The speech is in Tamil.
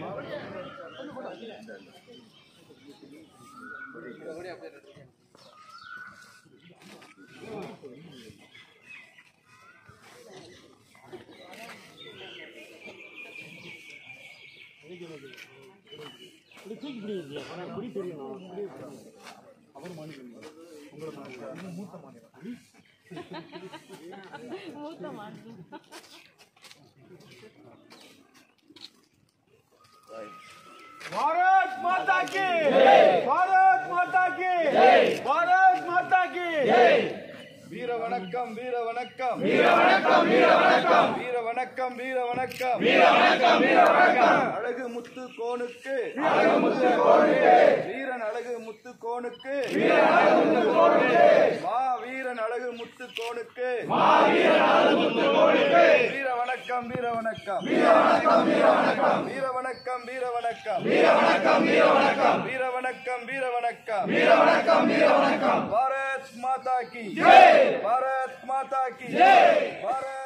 மூத்த மாநிலம் भारत माता की भारत माता की भारत माता की வீர வணக்கம் வீர வணக்கம் வீர வணக்கம் வீர வணக்கம் வீர வணக்கம் வீர வணக்கம் வீர வணக்கம் வீர வணக்கம் அழகு முத்து கோனுக்கு அழகு முத்து கோனுக்கு வீரன் அழகு முத்து கோனுக்கு வீரன் அழகு முத்து கோனுக்கு மா வீரன் அழகு முத்து கோனுக்கு மா வீரன் அழகு முத்து கோனுக்கு வீர வணக்கம் வீர வணக்கம் வீர வணக்கம் வீர வணக்கம் வீர வணக்கம் வீர வணக்கம் வீர வணக்கம் வீர வணக்கம் வீர வணக்கம் வீர வணக்கம் வீர வணக்கம் வீர வணக்கம் பாரத் மாதா की जय भारत माता की जय भारत